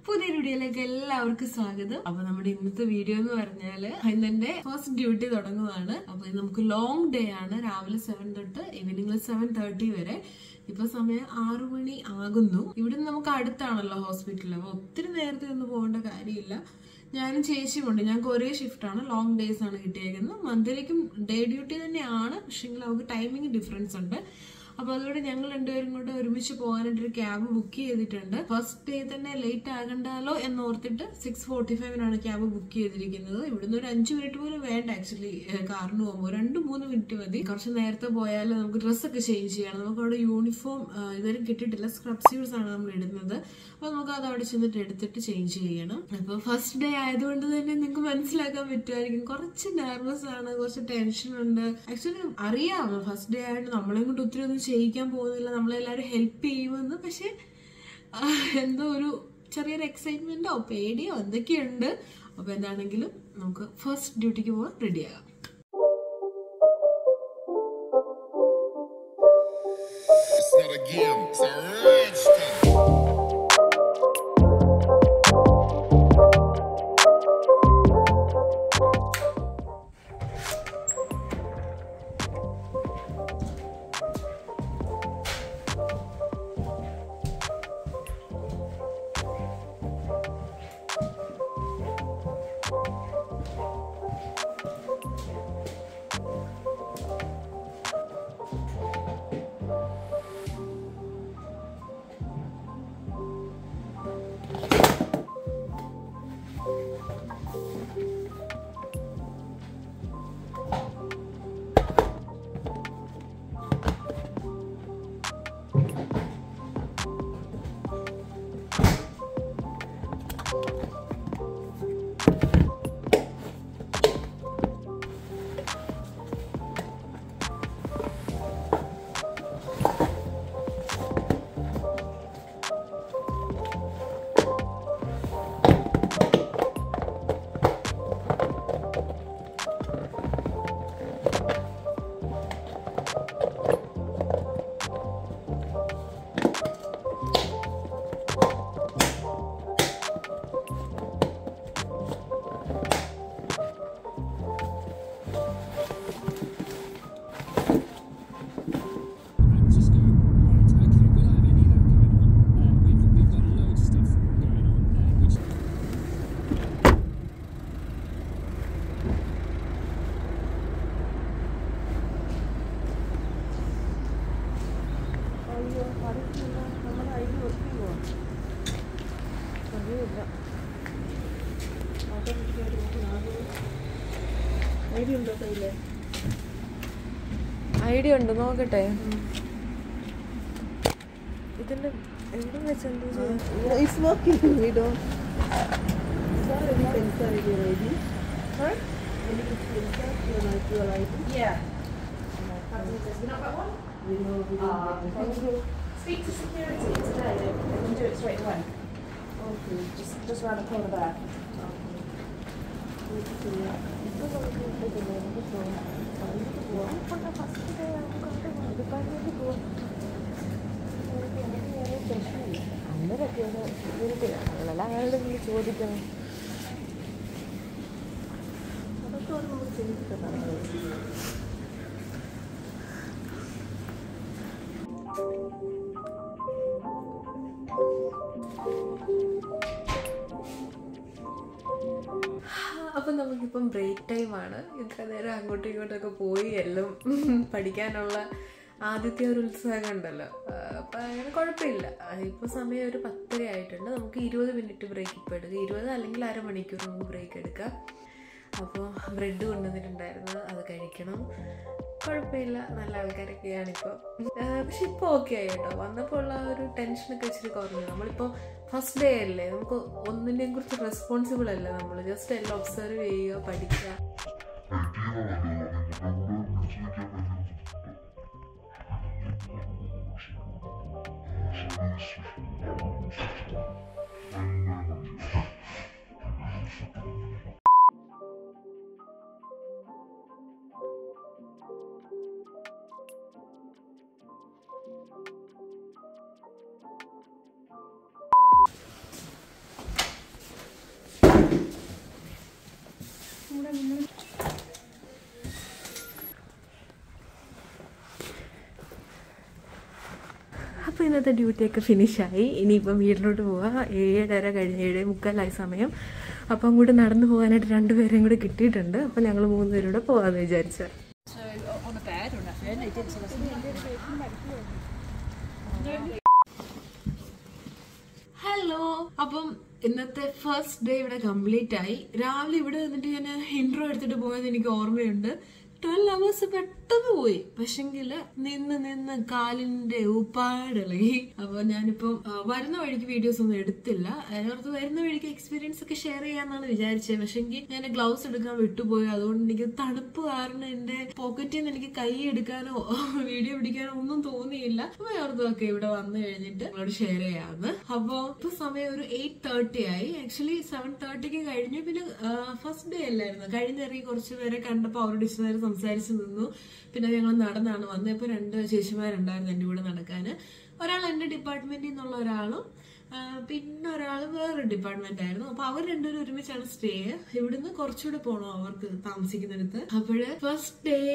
പുതിയ വീഡിയോയിലേക്ക് എല്ലാവർക്കും സ്വാഗതം അപ്പൊ നമ്മുടെ ഇന്നത്തെ വീഡിയോ എന്ന് പറഞ്ഞാല് ഇന്നെന്റെ ഫസ്റ്റ് ഡ്യൂട്ടി തുടങ്ങുവാണ് അപ്പൊ ഇത് നമുക്ക് ലോങ് ഡേ ആണ് രാവിലെ സെവൻ തൊട്ട് ഈവനിങ് സെവൻ തേർട്ടി വരെ ഇപ്പൊ സമയം ആറു മണി ആകുന്നു ഇവിടുന്ന് നമുക്ക് അടുത്താണല്ലോ ഹോസ്പിറ്റൽ അപ്പൊ ഒത്തിരി നേരത്തെ ഒന്നും പോകേണ്ട കാര്യമില്ല ഞാനും ചേച്ചിയും ഉണ്ട് ഞങ്ങൾക്ക് ഒരേ ഷിഫ്റ്റാണ് ലോങ് ഡേയ്സ് ആണ് കിട്ടിയേക്കുന്നത് മന്ത്ലിക്കും ഡേ ഡ്യൂട്ടി തന്നെയാണ് പക്ഷെങ്കിൽ നമുക്ക് ടൈമിംഗ് ഡിഫറൻസ് ഉണ്ട് അപ്പൊ അതുകൊണ്ട് ഞങ്ങൾ രണ്ടുപേരും കൂടെ ഒരുമിച്ച് പോകാനായിട്ട് ഒരു ക്യാബ് ബുക്ക് ചെയ്തിട്ടുണ്ട് ഫസ്റ്റ് ഡേ തന്നെ ലേറ്റ് ആകണ്ടല്ലോ എന്ന് ഓർത്തിട്ട് സിക്സ് ഫോർട്ടി ഫൈവിനാണ് ക്യാബ് ബുക്ക് ചെയ്തിരിക്കുന്നത് ഇവിടുന്ന് ഒരു അഞ്ച് മിനിറ്റ് പോലും വേണ്ട ആക്ച്വലി കാറിന് പോകുമ്പോൾ രണ്ട് മൂന്ന് മിനിറ്റ് മതി കുറച്ച് നേരത്തെ പോയാൽ നമുക്ക് ഡ്രസ്സൊക്കെ ചേഞ്ച് ചെയ്യണം നമുക്ക് അവിടെ യൂണിഫോം ഇതുവരെ കിട്ടിയിട്ടില്ല സ്ക്രബ് സ്യൂട്ട്സ് ആണ് നമ്മൾ ഇടുന്നത് അപ്പൊ നമുക്ക് അത് അവിടെ ചെന്നിട്ട് എടുത്തിട്ട് ചേഞ്ച് ചെയ്യണം അപ്പൊ ഫസ്റ്റ് ഡേ ആയതുകൊണ്ട് തന്നെ നിങ്ങൾക്ക് മനസ്സിലാക്കാൻ പറ്റുമായിരിക്കും കുറച്ച് നെർവസ് ആണ് കുറച്ച് ടെൻഷൻ ഉണ്ട് ആക്ച്വലി അറിയാം ഫസ്റ്റ് ഡേ ആയിട്ട് നമ്മളെ കൊണ്ട് ഒത്തിരി ഒന്നും ചെയ്യിക്കാൻ പോകുന്നില്ല നമ്മളെല്ലാവരും ഹെൽപ്പ് ചെയ്യുമെന്ന് പക്ഷെ ആ, എന്തോ ഒരു ചെറിയൊരു എക്സൈറ്റ്മെന്റോ പേടിയോ എന്തൊക്കെയുണ്ട് അപ്പൊ എന്താണെങ്കിലും നമുക്ക് ഫസ്റ്റ് ഡ്യൂട്ടിക്ക് പോകാൻ റെഡിയാകാം It's not a game, it's a rich thing. and just go, right, okay, we don't have any of that going on. Uh, we've, we've got loads of stuff going on, uh, which അയ്യോ അറിയില്ല നമ്മുടെ I D ഒത്തിരിയോ അറിയില്ല I D ഉണ്ടോ കയ്യില് idea ഉണ്ട് നോക്കട്ടെ ഇതിന്റെ എവിടെ വെച്ച് എന്ത് ചെയ്യാ It's working. We don't. Sorry, we can send your ID. Sorry? When you can send your ID, your ID. Yeah. You not got one? We know we don't Ah, get thank you. Speak to security today. They they can do it straight away. it. Okay. Just just round the corner there. അന്നേരമൊക്കെ അങ്ങനെ ചോദിക്കണം അതൊക്കെ ഒരു നമുക്ക് ചെയ്തിട്ട് തരാം. അപ്പൊ നമുക്കിപ്പം break time ആണ് ഇത്ര നേരം അങ്ങോട്ടും ഇങ്ങോട്ടൊക്കെ പോയി എല്ലാം പഠിക്കാനുള്ള ആദ്യത്തെ ഒരു ഉത്സാഹം ഉണ്ടല്ലോ ആ, അപ്പൊ അങ്ങനെ കുഴപ്പമില്ല ഇപ്പൊ സമയം ഒരു പത്തര ആയിട്ടുണ്ട് നമുക്ക് ഇരുപത് മിനിറ്റ് ബ്രേക്ക് ഇപ്പൊ എടുക്കുക ഇരുപത് അല്ലെങ്കിൽ അരമണിക്കൂർ നമുക്ക് ബ്രേക്ക് എടുക്കാം അപ്പോൾ ബ്രെഡ് കൊണ്ടുവന്നിട്ടുണ്ടായിരുന്നു അത് കഴിക്കണം കുഴപ്പമില്ല നല്ല ആൾക്കാരൊക്കെയാണ് ഇപ്പോൾ പക്ഷെ ഇപ്പോൾ ഓക്കെ ആയി കേട്ടോ വന്നപ്പോൾ ഉള്ള ആ ഒരു ടെൻഷനൊക്കെ ഇച്ചിരി കുറഞ്ഞു നമ്മളിപ്പോൾ ഫസ്റ്റ് ഡേ അല്ലേ നമുക്ക് ഒന്നിൻ്റെയും കുറിച്ച് റെസ്പോൺസിബിൾ അല്ല നമ്മൾ ജസ്റ്റ് എല്ലാം ഒബ്സർവ് ചെയ്യുക പഠിക്കുക അപ്പോൾ ഇന്നത്തെ ഡ്യൂട്ടിയൊക്കെ ഫിനിഷായി ഇനിയിപ്പം വീട്ടിലോട്ട് പോവാം ഏഴര കഴിഞ്ഞ് ഏഴ് മുക്കാലായി സമയം അപ്പം അങ്ങോട്ട് നടന്നു പോകാനായിട്ട് രണ്ടുപേരെയും കൂടെ കിട്ടിയിട്ടുണ്ട് അപ്പം ഞങ്ങൾ മൂന്നുപേരും കൂടെ പോകാമെന്ന് വിചാരിച്ചു ഹലോ അപ്പം ഇന്നത്തെ ഫസ്റ്റ് ഡേ ഇവിടെ കംപ്ലീറ്റ് ആയി രാവിലെ ഇവിടെ വന്നിട്ട് ഞാൻ ഇൻട്രോ എടുത്തിട്ട് പോയത് എനിക്ക് ഓർമ്മയുണ്ട് ട്വൽവ് അവേഴ്സ് പെട്ടെന്ന് പോയി പക്ഷെങ്കില് നിന്ന് നിന്ന് കാലിന്റെ ഉപ്പാടിളകി അപ്പൊ ഞാനിപ്പോ ആ, വരുന്ന വഴിക്ക് വീഡിയോസ് ഒന്നും എടുത്തില്ല അതിനകത്ത് വരുന്ന വഴിക്ക് എക്സ്പീരിയൻസ് ഒക്കെ ഷെയർ ചെയ്യാന്നാണ് വിചാരിച്ചത് പക്ഷെങ്കിൽ ഞാൻ ഗ്ലൗസ് എടുക്കാൻ വിട്ടുപോയി അതുകൊണ്ട് എനിക്ക് തണുപ്പ് കാരണം എന്റെ പോക്കറ്റിൽ നിന്ന് എനിക്ക് കൈ എടുക്കാനോ വീഡിയോ പിടിക്കാനോ ഒന്നും തോന്നിയില്ല അപ്പൊ ഓർത്തൊക്കെ ഇവിടെ വന്നു കഴിഞ്ഞിട്ട് നിങ്ങളോട് ഷെയർ ചെയ്യാന്ന് അപ്പൊ ഇപ്പൊ സമയം ഒരു എയ്റ്റ് തേർട്ടി ആയി ആക്ച്വലി സെവൻ തേർട്ടിക്ക് കഴിഞ്ഞു പിന്നെ ഫസ്റ്റ് ഡേ അല്ലായിരുന്നു കഴിഞ്ഞിറങ്ങി കുറച്ച് പേരെ കണ്ടപ്പോ അവരോട് ഇഷ്ടം നേരം സംസാരിച്ച് നിന്നു പിന്നെ ഞങ്ങൾ നടന്നാണ് വന്നപ്പോ രണ്ട് ചേച്ചിമാരുണ്ടായിരുന്നു എന്റെ കൂടെ നടക്കാന് ഒരാൾ എന്റെ ഡിപ്പാർട്ട്മെന്റിൽ നിന്നുള്ള ഒരാളും ആ, പിന്നെ ഒരാൾ വേറൊരു ഡിപ്പാർട്ട്മെന്റ് ആയിരുന്നു അപ്പൊ അവർ രണ്ടുപേരും ഒരുമിച്ചാണ് സ്റ്റേ ഇവിടുന്ന് കുറച്ചുകൂടെ പോകണം അവർക്ക് താമസിക്കുന്നിടത്ത് അപ്പോഴ് ഫസ്റ്റ് ഡേ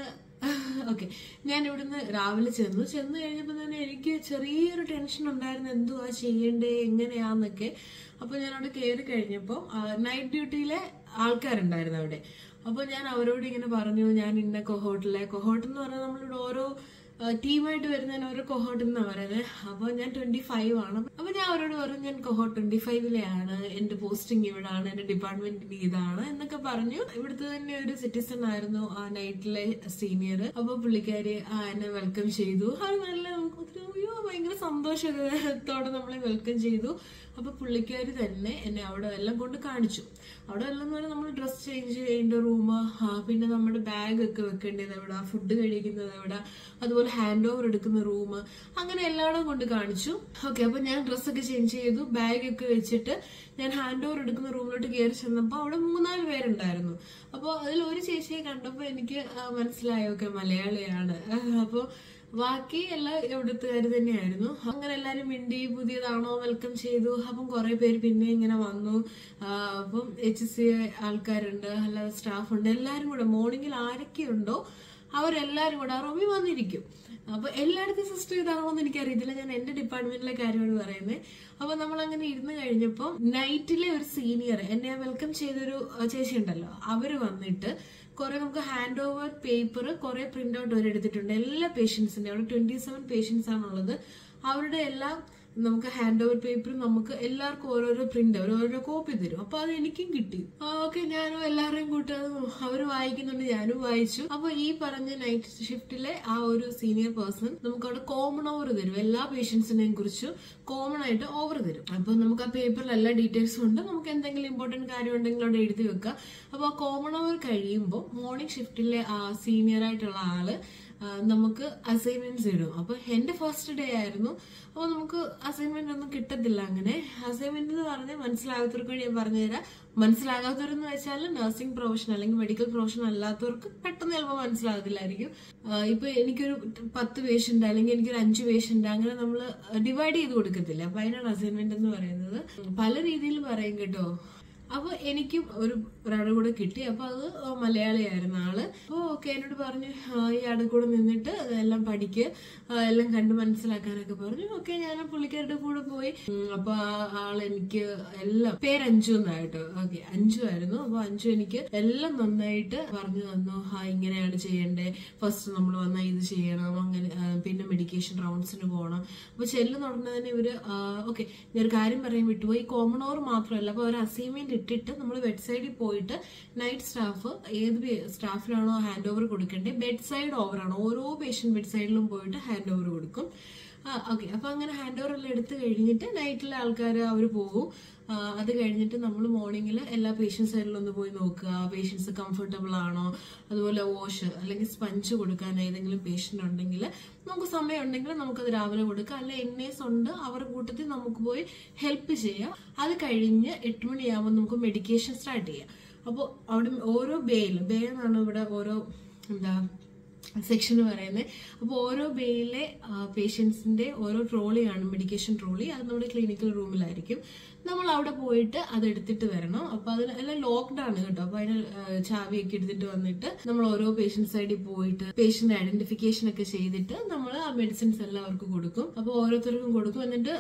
ഓക്കെ ഞാൻ ഇവിടുന്ന് രാവിലെ ചെന്നു ചെന്ന് കഴിഞ്ഞപ്പോൾ തന്നെ എനിക്ക് ചെറിയൊരു ടെൻഷൻ ഉണ്ടായിരുന്നു എന്തുവാ ചെയ്യണ്ടേ എങ്ങനെയാന്നൊക്കെ അപ്പോൾ ഞാൻ അവിടെ കയറി കഴിഞ്ഞപ്പോൾ നൈറ്റ് ഡ്യൂട്ടിയിലെ ആൾക്കാരുണ്ടായിരുന്നു അവിടെ അപ്പോൾ ഞാൻ അവരോട് ഇങ്ങനെ പറഞ്ഞു ഞാൻ ഇന്ന കൊഹോട്ടിലെ കൊഹോട്ട് എന്ന് പറഞ്ഞാൽ നമ്മളിവിടെ ഓരോ ടീമായിട്ട് വരുന്നതിന് ഓരോ കൊഹോട്ട് എന്നാണ് പറയുന്നത് അപ്പോൾ ഞാൻ ട്വന്റി ഫൈവ് ആണ് അപ്പോൾ ഞാൻ അവരോട് പറഞ്ഞു ഞാൻ കൊഹോട്ട് ട്വന്റി ഫൈവിലെയാണ് എൻ്റെ പോസ്റ്റിംഗ് ഇവിടാണ് എൻ്റെ ഡിപ്പാർട്ട്മെന്റ് ഇതാണ് എന്നൊക്കെ പറഞ്ഞു ഇവിടുത്തെ തന്നെ ഒരു സിറ്റിസൺ ആയിരുന്നു ആ നൈറ്റിലെ സീനിയർ അപ്പോൾ പുള്ളിക്കാരി ആ എന്നെ വെൽക്കം ചെയ്തു അത് നല്ല നമുക്ക് ഒത്തിരി അയ്യോ ഭയങ്കര സന്തോഷത്തോടെ നമ്മളെ വെൽക്കം ചെയ്തു അപ്പൊ പുള്ളിക്കാരി തന്നെ എന്നെ അവിടെ എല്ലാം കൊണ്ട് കാണിച്ചു അവിടെ എല്ലാം എന്ന് പറഞ്ഞാൽ നമ്മൾ ഡ്രസ് ചേഞ്ച് ചെയ്യേണ്ട റൂം പിന്നെ നമ്മുടെ ബാഗ് ഒക്കെ വെക്കേണ്ടത് എവിടെ ഫുഡ് കഴിക്കുന്നത് എവിടെ അതുപോലെ ഹാൻഡ് ഓവർ എടുക്കുന്ന റൂം അങ്ങനെ എല്ലായിടവും കൊണ്ട് കാണിച്ചു ഓക്കെ അപ്പൊ ഞാൻ ഡ്രസ്സൊക്കെ ചേഞ്ച് ചെയ്തു ബാഗ് ഒക്കെ വെച്ചിട്ട് ഞാൻ ഹാൻഡ് ഓവർ എടുക്കുന്ന റൂമിലോട്ട് കയറി ചെന്നപ്പോൾ അവിടെ മൂന്നാല് പേരുണ്ടായിരുന്നു അപ്പോൾ അതിൽ ഒരു ചേച്ചിയെ കണ്ടപ്പോൾ എനിക്ക് ആ, മനസ്സിലായി ഓക്കെ മലയാളിയാണ് അപ്പോൾ ബാക്കി എല്ലാം ഇവിടുത്തുകാർ തന്നെയായിരുന്നു അങ്ങനെ എല്ലാരും മിണ്ടി പുതിയതാണോ വെൽക്കം ചെയ്തു അപ്പം കുറെ പേര് പിന്നെ ഇങ്ങനെ വന്നു ആ, അപ്പം എച്ച് സി ആൾക്കാരുണ്ട് അല്ലാതെ സ്റ്റാഫ് ഉണ്ട് എല്ലാരും കൂടെ മോർണിംഗിൽ ആരൊക്കെ ഉണ്ടോ അവരെല്ലാരും കൂടെ ആ റൂമിൽ വന്നിരിക്കും അപ്പൊ എല്ലായിടത്തും സിസ്റ്റം ഇതാണോ എന്ന് എനിക്കറിയത്തില്ല ഞാൻ എന്റെ ഡിപ്പാർട്ട്മെന്റിലെ കാര്യമാണ് പറയുന്നത് അപ്പൊ നമ്മൾ അങ്ങനെ ഇരുന്ന് കഴിഞ്ഞപ്പോൾ നൈറ്റിലെ ഒരു സീനിയർ എന്നെ വെൽക്കം ചെയ്തൊരു ആ, ചേച്ചി ഉണ്ടല്ലോ അവര് വന്നിട്ട് കുറെ നമുക്ക് ഹാൻഡ് ഓവർ പേപ്പർ കുറെ പ്രിന്റ് ഔട്ട് വരെ എടുത്തിട്ടുണ്ട് എല്ലാ പേഷ്യൻസിന്റെ അവിടെ ട്വന്റി സെവൻ പേഷ്യൻസ് ആണുള്ളത് അവരുടെ എല്ലാം നമുക്ക് ഹാൻഡ് ഓവർ പേപ്പർ നമുക്ക് എല്ലാവർക്കും ഓരോരോ പ്രിന്റ് ഓരോരോ കോപ്പി തരും അപ്പൊ അത് എനിക്കും കിട്ടി ഓക്കെ ഞാനും എല്ലാവരെയും കൂട്ടി അത് അവര് വായിക്കുന്നുണ്ട് ഞാനും വായിച്ചു അപ്പൊ ഈ പറഞ്ഞ നൈറ്റ് ഷിഫ്റ്റിലെ ആ ഒരു സീനിയർ പേഴ്സൺ നമുക്ക് അവിടെ കോമൺ ഓവർ തരും എല്ലാ പേഷ്യൻസിനെയും കുറിച്ച് കോമൺ ആയിട്ട് ഓവർ തരും അപ്പൊ നമുക്ക് ആ പേപ്പറിൽ എല്ലാ ഡീറ്റെയിൽസും ഉണ്ട് നമുക്ക് എന്തെങ്കിലും ഇമ്പോർട്ടന്റ് കാര്യം ഉണ്ടെങ്കിൽ അവിടെ എഴുതി വെക്കുക അപ്പൊ ആ കോമൺ ഓവർ കഴിയുമ്പോൾ മോർണിംഗ് ഷിഫ്റ്റിലെ ആ സീനിയർ ആയിട്ടുള്ള ആള് ആ, നമുക്ക് അസൈൻമെന്റ്സ് ഇടും അപ്പൊ എന്റെ ഫസ്റ്റ് ഡേ ആയിരുന്നു അപ്പോൾ നമുക്ക് അസൈൻമെന്റ് ഒന്നും കിട്ടത്തില്ല അങ്ങനെ അസൈൻമെന്റ് എന്ന് പറഞ്ഞാൽ മനസ്സിലാകാത്തവർക്ക് വേണ്ടി ഞാൻ പറഞ്ഞുതരാം മനസ്സിലാകാത്തവരെന്ന് വെച്ചാൽ നഴ്സിംഗ് പ്രൊഫഷൻ അല്ലെങ്കിൽ മെഡിക്കൽ പ്രൊഫഷൻ അല്ലാത്തവർക്ക് പെട്ടെന്ന് ചിലപ്പോൾ മനസ്സിലാകത്തില്ലായിരിക്കും ആ, ഇപ്പൊ എനിക്കൊരു പത്ത് പേഷ്യന്റ് അല്ലെങ്കിൽ എനിക്കൊരു അഞ്ച് പേഷ്യന്റ് അങ്ങനെ നമ്മൾ ഡിവൈഡ് ചെയ്ത് കൊടുക്കത്തില്ല അപ്പൊ അതിനാണ് അസൈൻമെന്റ് എന്ന് പറയുന്നത് പല രീതിയിൽ പറയും കേട്ടോ അപ്പൊ എനിക്കും ഒരു ഒരാളുടെ കൂടെ കിട്ടി അപ്പൊ അത് മലയാളിയായിരുന്നു ആള് അപ്പൊ ഓക്കെ എന്നോട് പറഞ്ഞു "ആ, ഈ ആടെ കൂടെ നിന്നിട്ട് എല്ലാം പഠിക്ക് ആ, എല്ലാം കണ്ട് മനസ്സിലാക്കാനൊക്കെ പറഞ്ഞു ഓക്കെ ഞാൻ ആ പുള്ളിക്കാരുടെ കൂടെ പോയി ഉം, അപ്പൊ ആ ആൾ എനിക്ക് എല്ലാം പേര് അഞ്ചു എന്നായിട്ടോ ഓക്കെ അഞ്ചു ആയിരുന്നു അപ്പൊ അഞ്ചു എനിക്ക് എല്ലാം നന്നായിട്ട് പറഞ്ഞു തന്നു ആ ഇങ്ങനെയാണ് ചെയ്യേണ്ടത് ഫസ്റ്റ് നമ്മൾ വന്നാൽ ഇത് ചെയ്യണം അങ്ങനെ ആ, പിന്നെ മെഡിക്കേഷൻ റൗണ്ട്സിന് പോകണം അപ്പൊ ചെല്ലുന്ന ഉടനെ തന്നെ ഇവര് ഓക്കെ ഞാൻ ഒരു കാര്യം പറയാൻ വിട്ടുപോയി കോമൺ ഓവർ മാത്രമല്ല അപ്പൊ ഒരു അസൈൻമെന്റ് ഇട്ടിട്ട് നമ്മൾ ബെഡ് സൈഡിൽ പോയിട്ട് നൈറ്റ് സ്റ്റാഫ് ഏത് സ്റ്റാഫിനാണോ ഹാൻഡ് ഓവർ കൊടുക്കേണ്ടത് ബെഡ് സൈഡ് ഓവർ ആണ് ഓരോ പേഷ്യന്റ് ബെഡ് സൈഡിലും പോയിട്ട് ഹാൻഡ് ഓവർ കൊടുക്കും ഓക്കെ അപ്പൊ അങ്ങനെ ഹാൻഡ് ഓവർ എല്ലാം എടുത്തു കഴിഞ്ഞിട്ട് നൈറ്റിലെ ആൾക്കാർ അവർ പോകും ആ, അത് കഴിഞ്ഞിട്ട് നമ്മൾ മോർണിംഗിൽ എല്ലാ പേഷ്യൻസ് സൈഡിലും ഒന്ന് പോയി നോക്കുക പേഷ്യൻസ് കംഫർട്ടബിൾ ആണോ അതുപോലെ വാഷ് അല്ലെങ്കിൽ സ്പഞ്ച് കൊടുക്കാൻ ഏതെങ്കിലും പേഷ്യന്റ് ഉണ്ടെങ്കിൽ നമുക്ക് സമയം ഉണ്ടെങ്കിൽ നമുക്കത് രാവിലെ കൊടുക്കാം അല്ലെ എൻ എസ് ഉണ്ട് അവരുടെ കൂട്ടത്തിൽ നമുക്ക് പോയി ഹെൽപ്പ് ചെയ്യാം അത് കഴിഞ്ഞ് എട്ട് മണിയാകുമ്പോൾ നമുക്ക് മെഡിക്കേഷൻ സ്റ്റാർട്ട് ചെയ്യാം അപ്പോൾ അവിടെ ഓരോ ബേയിൽ ബേ എന്നാണ് ഇവിടെ ഓരോ എന്താ സെക്ഷൻ പറയുന്നത് അപ്പോൾ ഓരോ ബേയിലെ പേഷ്യൻസിന്റെ ഓരോ ട്രോളിയാണ് മെഡിക്കേഷൻ ട്രോളി അത് നമ്മുടെ ക്ലിനിക്കൽ റൂമിലായിരിക്കും നമ്മൾ അവിടെ പോയിട്ട് അത് എടുത്തിട്ട് വരണം അപ്പൊ അതിന് എല്ലാം ലോക്ക്ഡ് ആണ് കേട്ടോ അപ്പൊ അതിന് ആ, ചാവിയൊക്കെ എടുത്തിട്ട് വന്നിട്ട് നമ്മൾ ഓരോ പേഷ്യന്റ് സൈഡിൽ പോയിട്ട് പേഷ്യന്റ് ഐഡന്റിഫിക്കേഷൻ ഒക്കെ ചെയ്തിട്ട് നമ്മൾ ആ മെഡിസിൻസ് എല്ലാം അവർക്ക് കൊടുക്കും അപ്പൊ ഓരോരുത്തർക്കും കൊടുക്കും എന്നിട്ട്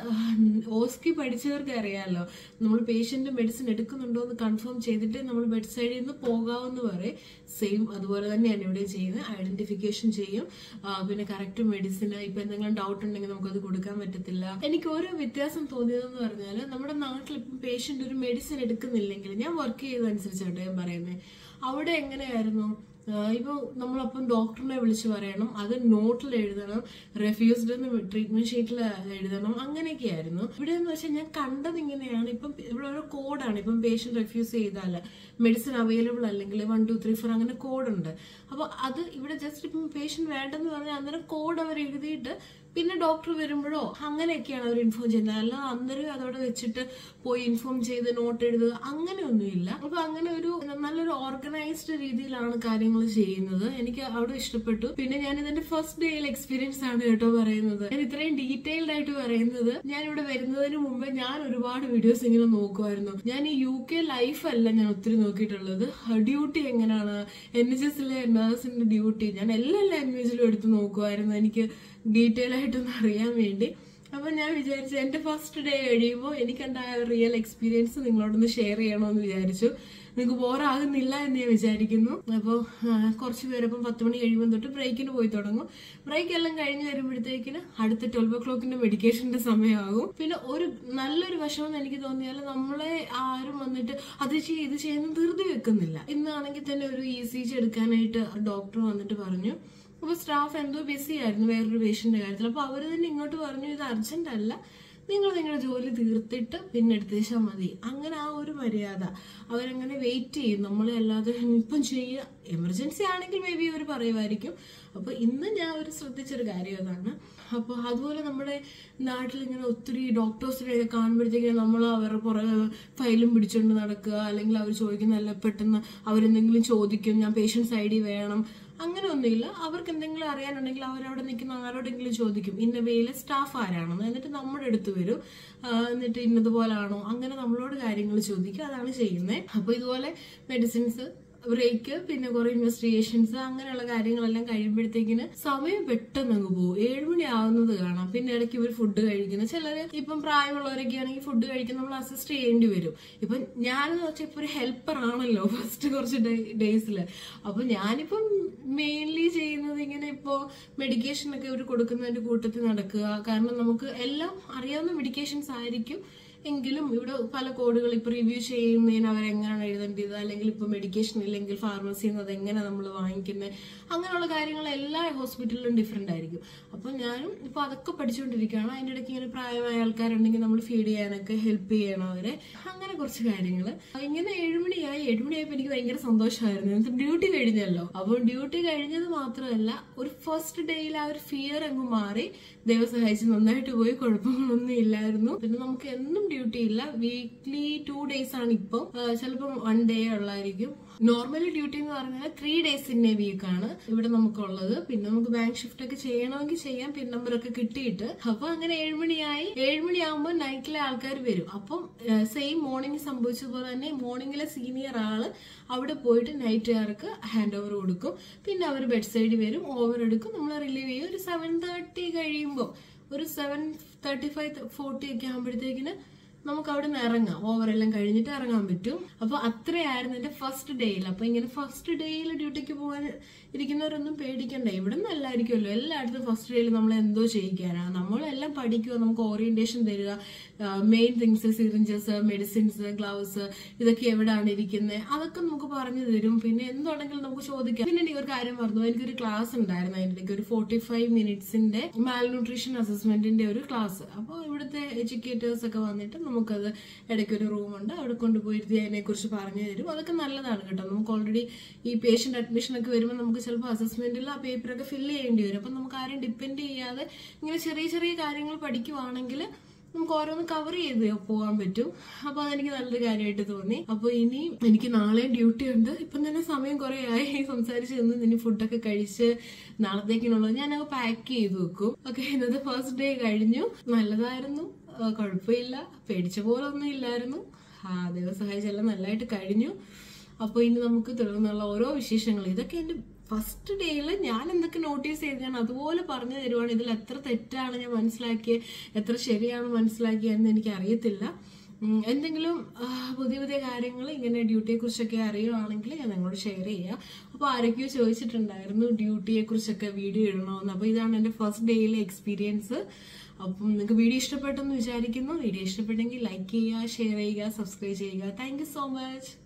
ഓസ്കി പഠിച്ചവർക്ക് അറിയാമല്ലോ നമ്മൾ പേഷ്യന്റ് മെഡിസിൻ എടുക്കുന്നുണ്ടോ എന്ന് കൺഫേം ചെയ്തിട്ട് നമ്മൾ ബെഡ് സൈഡിൽ നിന്ന് പോകാമെന്ന് പറയും സെയിം അതുപോലെ തന്നെയാണ് ഇവിടെ ചെയ്യുന്നത് ഐഡന്റിഫിക്കേഷൻ ചെയ്യും ആ, പിന്നെ കറക്റ്റ് മെഡിസിൻ ഇപ്പൊ എന്തെങ്കിലും ഡൗട്ട് ഉണ്ടെങ്കിൽ നമുക്കത് കൊടുക്കാൻ പറ്റത്തില്ല എനിക്ക് ഒരു വ്യത്യാസം തോന്നിയതെന്ന് പറഞ്ഞാൽ നമ്മുടെ നാട്ടിൽ ഇപ്പം പേഷ്യന്റ് ഒരു മെഡിസിൻ എടുക്കുന്നില്ലെങ്കിൽ ഞാൻ വർക്ക് ചെയ്തതനുസരിച്ചാട്ടോ ഞാൻ പറയുന്നത് അവിടെ എങ്ങനെയായിരുന്നു ആഹ് ഇപ്പൊ നമ്മളപ്പം ഡോക്ടറിനെ വിളിച്ച് പറയണം അത് നോട്ടിൽ എഴുതണം റെഫ്യൂസ്ഡ് എന്ന് ട്രീറ്റ്മെന്റ് ഷീറ്റിൽ എഴുതണം അങ്ങനെയൊക്കെയായിരുന്നു ഇവിടെ എന്ന് വെച്ചാൽ ഞാൻ കണ്ടത് ഇങ്ങനെയാണ് ഇപ്പം ഇവിടെ ഒരു കോഡാണ് ഇപ്പം പേഷ്യന്റ് റെഫ്യൂസ് ചെയ്താൽ മെഡിസിൻ അവൈലബിൾ അല്ലെങ്കിൽ വൺ ടു ത്രീ ഫോർ അങ്ങനെ കോഡുണ്ട് അപ്പോൾ അത് ഇവിടെ ജസ്റ്റ് ഇപ്പം പേഷ്യന്റ് വേണ്ടെന്ന് പറഞ്ഞാൽ അന്നേരം കോഡ് അവർ എഴുതിയിട്ട് പിന്നെ ഡോക്ടർ വരുമ്പോഴോ അങ്ങനെയൊക്കെയാണ് അവർ ഇൻഫോം ചെയ്യുന്നത് അല്ല അന്നേരം അതവിടെ വെച്ചിട്ട് പോയി ഇൻഫോം ചെയ്ത് നോട്ട് എഴുതുക അങ്ങനെയൊന്നുമില്ല അപ്പൊ അങ്ങനെ ഒരു നല്ലൊരു ഓർഗനൈസ്ഡ് രീതിയിലാണ് കാര്യങ്ങൾ ചെയ്യുന്നത് എനിക്ക് അവിടെ ഇഷ്ടപ്പെട്ടു പിന്നെ ഞാൻ ഇതിന്റെ ഫസ്റ്റ് ഡേയിൽ എക്സ്പീരിയൻസ് ആണ് കേട്ടോ പറയുന്നത് ഞാൻ ഇത്രയും ഡീറ്റെയിൽഡ് ആയിട്ട് പറയുന്നത് ഞാൻ ഇവിടെ വരുന്നതിന് മുമ്പ് ഞാൻ ഒരുപാട് വീഡിയോസ് ഇങ്ങനെ നോക്കുമായിരുന്നു ഞാൻ ഈ യു കെ ലൈഫ് അല്ല ഞാൻ ഒത്തിരി നോക്കിയിട്ടുള്ളത് ഡ്യൂട്ടി എങ്ങനെയാണ് എൻ എച്ച് എസിലെ നഴ്സിന്റെ ഡ്യൂട്ടി ഞാൻ എല്ലാ ലാംഗ്വേജിലും എടുത്ത് നോക്കുമായിരുന്നു എനിക്ക് ഡീറ്റെയിൽ ആയിട്ടൊന്ന് അറിയാൻ വേണ്ടി അപ്പൊ ഞാൻ വിചാരിച്ചു എന്റെ ഫസ്റ്റ് ഡേ കഴിയുമ്പോൾ എനിക്കുണ്ടായ റിയൽ എക്സ്പീരിയൻസ് നിങ്ങളോടൊന്ന് ഷെയർ ചെയ്യണമെന്ന് വിചാരിച്ചു നിങ്ങൾക്ക് ബോറാകുന്നില്ല എന്ന് ഞാൻ വിചാരിക്കുന്നു അപ്പോൾ കുറച്ച് പേരപ്പം പത്ത് മണി കഴിയുമ്പോൾ തൊട്ട് ബ്രേക്കിന് പോയി തുടങ്ങും ബ്രേക്ക് എല്ലാം കഴിഞ്ഞ് വരുമ്പോഴത്തേക്കിന് അടുത്ത ട്വൽവ് ഒ ക്ലോക്കിന്റെ മെഡിക്കേഷന്റെ സമയമാകും പിന്നെ ഒരു നല്ലൊരു വശമെന്ന് എനിക്ക് തോന്നിയാൽ നമ്മളെ ആരും വന്നിട്ട് അത് ചെയ്ത് ഇത് ചെയ്യുന്ന ധൃതി വെക്കുന്നില്ല ഇന്നാണെങ്കിൽ തന്നെ ഒരു ഇ സി ജി എടുക്കാനായിട്ട് ഡോക്ടർ വന്നിട്ട് പറഞ്ഞു അപ്പൊ സ്റ്റാഫ് എന്തോ ബിസി ആയിരുന്നു വേറൊരു പേഷ്യന്റെ കാര്യത്തിൽ അപ്പൊ അവര് തന്നെ ഇങ്ങോട്ട് പറഞ്ഞു ഇത് അർജന്റ് അല്ല നിങ്ങൾ നിങ്ങളുടെ ജോലി തീർത്തിട്ട് പിന്നെ എടുത്തേച്ചാൽ മതി അങ്ങനെ ആ ഒരു മര്യാദ അവരങ്ങനെ വെയിറ്റ് ചെയ്യും നമ്മളെ അല്ലാതെ ഇപ്പം ചെയ്യുക എമർജൻസി ആണെങ്കിൽ മേ ബി അവർ പറയുമായിരിക്കും അപ്പൊ ഇന്ന് ഞാൻ ഒരു ശ്രദ്ധിച്ചൊരു കാര്യം അതാണ് അപ്പോൾ അതുപോലെ നമ്മുടെ നാട്ടിൽ ഇങ്ങനെ ഒത്തിരി ഡോക്ടേഴ്സിനെയൊക്കെ കാണുമ്പോഴത്തേക്കും നമ്മൾ അവരുടെ പുറകെ ഫയലും പിടിച്ചുകൊണ്ട് നടക്കുക അല്ലെങ്കിൽ അവർ ചോദിക്കുന്നതല്ല പെട്ടെന്ന് അവരെന്തെങ്കിലും ചോദിക്കും ഞാൻ പേഷ്യൻസ് ഐ ഡി വേണം അങ്ങനെ ഒന്നുമില്ല അവർക്ക് എന്തെങ്കിലും അറിയാനുണ്ടെങ്കിൽ അവരവിടെ നിൽക്കുന്ന ആരോടെങ്കിലും ചോദിക്കും ഇന്ന വേയിലെ സ്റ്റാഫ് ആരാണെന്ന് എന്നിട്ട് നമ്മുടെ അടുത്ത് വരും ആ, എന്നിട്ട് ഇന്നതുപോലാണോ അങ്ങനെ നമ്മളോട് കാര്യങ്ങൾ ചോദിക്കും അതാണ് ചെയ്യുന്നത് അപ്പോൾ ഇതുപോലെ മെഡിസിൻസ് ബ്രേക്ക് പിന്നെ കുറെ ഇൻവെസ്റ്റിഗേഷൻസ് അങ്ങനെയുള്ള കാര്യങ്ങളെല്ലാം കഴിയുമ്പോഴത്തേക്കിന് സമയം പെട്ടെന്ന് അങ്ങ് പോകും ഏഴുമണി ആവുന്നത് കാണാം പിന്നെ ഇടയ്ക്ക് ഇവർ ഫുഡ് കഴിക്കുന്നത് ചിലര് ഇപ്പം പ്രായമുള്ളവരൊക്കെ ആണെങ്കിൽ ഫുഡ് കഴിക്കാൻ നമ്മൾ അസിസ്റ്റ് ചെയ്യേണ്ടി വരും ഇപ്പം ഞാനെന്ന് വെച്ചാൽ ഇപ്പൊ ഒരു ഹെൽപ്പർ ആണല്ലോ ഫസ്റ്റ് കുറച്ച് ഡേയ്സിൽ അപ്പൊ ഞാനിപ്പം മെയിൻലി ചെയ്യുന്നത് ഇങ്ങനെ ഇപ്പോ മെഡിക്കേഷൻ ഒക്കെ ഇവർ കൊടുക്കുന്നതിന്റെ കൂട്ടത്തിൽ നടക്കുക കാരണം നമുക്ക് എല്ലാം അറിയാവുന്ന മെഡിക്കേഷൻസ് ആയിരിക്കും എങ്കിലും ഇവിടെ പല കോഡുകൾ ഇപ്പൊ റിവ്യൂ ചെയ്യുന്നതിന് അവരെങ്ങനെയാണ് എഴുതേണ്ടത് അല്ലെങ്കിൽ ഇപ്പൊ മെഡിക്കേഷൻ ഇല്ലെങ്കിൽ ഫാർമസിയിൽ നിന്ന് അതെങ്ങനെ നമ്മൾ വാങ്ങിക്കുന്നത് അങ്ങനെയുള്ള കാര്യങ്ങൾ എല്ലാ ഹോസ്പിറ്റലിലും ഡിഫറെന്റ് ആയിരിക്കും അപ്പൊ ഞാനും ഇപ്പൊ അതൊക്കെ പഠിച്ചുകൊണ്ടിരിക്കുകയാണ് അതിന്റെ ഇടയ്ക്ക് ഇങ്ങനെ പ്രായമായ ആൾക്കാരുണ്ടെങ്കിൽ നമ്മൾ ഫീഡ് ചെയ്യാനൊക്കെ ഹെൽപ്പ് ചെയ്യണം അവരെ അങ്ങനെ കുറച്ച് കാര്യങ്ങൾ ഇങ്ങനെ ഏഴുമണിയായി ഏഴുമണിയായപ്പോൾ എനിക്ക് ഭയങ്കര സന്തോഷമായിരുന്നു എനിക്ക് ഡ്യൂട്ടി കഴിഞ്ഞല്ലോ അപ്പോൾ ഡ്യൂട്ടി കഴിഞ്ഞത് മാത്രമല്ല ഒരു ഫസ്റ്റ് ഡേയിൽ ആ ഒരു ഫിയർ അങ്ങ് മാറി ദൈവം സഹായിച്ച് നന്നായിട്ട് പോയി കുഴപ്പങ്ങളൊന്നും ഇല്ലായിരുന്നു പിന്നെ നമുക്ക് എന്നും ഡ്യൂട്ടി ഇല്ല വീക്ക്ലി ടു ഡേയ്സ് ആണ് ഇപ്പം ചിലപ്പം വൺ ഡേ ഉള്ളായിരിക്കും നോർമലി ഡ്യൂട്ടി എന്ന് പറഞ്ഞാൽ three days in a week ആണ് ഇവിടെ നമുക്കുള്ളത് പിന്നെ നമുക്ക് ബാങ്ക് ഷിഫ്റ്റ് ഒക്കെ ചെയ്യണമെങ്കിൽ ചെയ്യാം പിൻ നമ്പർ ഒക്കെ കിട്ടിയിട്ട് അപ്പൊ അങ്ങനെ ഏഴുമണിയായി ഏഴുമണിയാകുമ്പോൾ നൈറ്റിലെ ആൾക്കാർ വരും അപ്പം സെയിം മോർണിംഗ് സംഭവിച്ചതുപോലെ തന്നെ മോർണിംഗിലെ സീനിയർ ആള് അവിടെ പോയിട്ട് നൈറ്റുകാർക്ക് ഹാൻഡ് ഓവർ കൊടുക്കും പിന്നെ അവർ ബെഡ് സൈഡിൽ വരും ഓവർ എടുക്കും നമ്മൾ റിലീവ് ചെയ്യും ഒരു സെവൻ തേർട്ടി കഴിയുമ്പോൾ ഒരു സെവൻ തേർട്ടി ഫൈവ് ഫോർട്ടി ഒക്കെ ആകുമ്പോഴത്തേക്കിന് നമുക്ക് അവിടെ നിന്ന് ഇറങ്ങാം ഓവറെല്ലാം കഴിഞ്ഞിട്ട് ഇറങ്ങാൻ പറ്റും അപ്പൊ അത്രയായിരുന്നു എന്റെ ഫസ്റ്റ് ഡേയിൽ അപ്പൊ ഇങ്ങനെ ഫസ്റ്റ് ഡേയിൽ ഡ്യൂട്ടിക്ക് പോകാൻ ഇരിക്കുന്നവരൊന്നും പേടിക്കണ്ട ഇവിടെ നിന്നല്ലായിരിക്കുമല്ലോ എല്ലായിടത്തും ഫസ്റ്റ് ഡേയിൽ നമ്മൾ എന്തോ ചെയ്യിക്കാനാ നമ്മളെല്ലാം പഠിക്കുക നമുക്ക് ഓറിയന്റേഷൻ തരിക main things syringes medicines gloves ഇതൊക്കെ എവിടെയാണ് ഇരിക്കുന്നത് അതൊക്കെ നമുക്ക് പറഞ്ഞു തരും പിന്നെ എന്തുണ്ടെങ്കിലും നമുക്ക് ചോദിക്കാം പിന്നെ എനിക്ക് ഒരു കാര്യം പറഞ്ഞു എനിക്കൊരു ക്ലാസ് ഉണ്ടായിരുന്നു അതിൻ്റെ ഇടയ്ക്ക് ഒരു ഫോർട്ടി ഫൈവ് മിനിറ്റ്സിന്റെ മാൽ ന്യൂട്രീഷൻ അസസ്മെന്റിന്റെ ഒരു ക്ലാസ് അപ്പോൾ ഇവിടുത്തെ എഡ്യൂക്കേറ്റേഴ്സ് ഒക്കെ വന്നിട്ട് നമുക്കത് ഇടയ്ക്ക് ഒരു റൂമുണ്ട് അവിടെ കൊണ്ടുപോയിരുത്തി അതിനെ കുറിച്ച് പറഞ്ഞു തരും അതൊക്കെ നല്ലതാണ് കേട്ടോ നമുക്ക് ഓൾറെഡി ഈ പേഷ്യന്റ് അഡ്മിഷൻ ഒക്കെ വരുമ്പോൾ നമുക്ക് ചിലപ്പോൾ അസസ്മെന്റിൽ ആ പേപ്പറൊക്കെ ഫില്ല് ചെയ്യേണ്ടി വരും അപ്പം നമുക്ക് ആരും ഡിപ്പെൻഡ് ചെയ്യാതെ ഇങ്ങനെ ചെറിയ ചെറിയ കാര്യങ്ങൾ പഠിക്കുവാണെങ്കിൽ നമുക്ക് ഓരോന്ന് കവർ ചെയ്ത് പോകാൻ പറ്റും അപ്പൊ അതെനിക്ക് നല്ലൊരു കാര്യമായിട്ട് തോന്നി അപ്പൊ ഇനി എനിക്ക് നാളെ ഡ്യൂട്ടി ഉണ്ട് ഇപ്പം തന്നെ സമയം കുറെ ആയി സംസാരിച്ച് നിന്ന് ഇനി ഫുഡൊക്കെ കഴിച്ച് നാളത്തേക്കിനുള്ളത് ഞാനത് പാക്ക് ചെയ്ത് വെക്കും ഓക്കെ ഇന്നത്തെ ഫസ്റ്റ് ഡേ കഴിഞ്ഞു നല്ലതായിരുന്നു ആ, കുഴപ്പമില്ല പേടിച്ച പോലെ ഒന്നും ഇല്ലായിരുന്നു ആ ദൈവം സഹായിച്ചെല്ലാം നല്ലതായിട്ട് കഴിഞ്ഞു അപ്പോൾ ഇനി നമുക്ക് തുടർന്നുള്ള ഓരോ വിശേഷങ്ങൾ ഇതൊക്കെ എൻ്റെ ഫസ്റ്റ് ഡേയിൽ ഞാൻ എന്തൊക്കെ നോട്ടീസ് ചെയ്ത് ഞാൻ അതുപോലെ പറഞ്ഞു തരുവാണ് ഇതിൽ എത്ര തെറ്റാണ് ഞാൻ മനസ്സിലാക്കിയത് എത്ര ശരിയാണ് മനസ്സിലാക്കിയതെന്ന് എനിക്ക് അറിയത്തില്ല ഉം, എന്തെങ്കിലും ആ, പുതിയ പുതിയ കാര്യങ്ങൾ ഇങ്ങനെ ഡ്യൂട്ടിയെ കുറിച്ചൊക്കെ അറിയുവാണെങ്കിൽ ഞാൻ നിങ്ങളോട് ഷെയർ ചെയ്യാം അപ്പോൾ ആരൊക്കെയോ ചോദിച്ചിട്ടുണ്ടായിരുന്നു ഡ്യൂട്ടിയെ കുറിച്ചൊക്കെ വീഡിയോ ഇടണമെന്ന് അപ്പോൾ ഇതാണ് എൻ്റെ ഫസ്റ്റ് ഡേയിലെ എക്സ്പീരിയൻസ് അപ്പം നിങ്ങൾക്ക് വീഡിയോ ഇഷ്ടപ്പെട്ടെന്ന് വിചാരിക്കുന്നു വീഡിയോ ഇഷ്ടപ്പെട്ടെങ്കിൽ ലൈക്ക് ചെയ്യുക ഷെയർ ചെയ്യുക സബ്സ്ക്രൈബ് ചെയ്യുക താങ്ക് യു സോ മച്ച്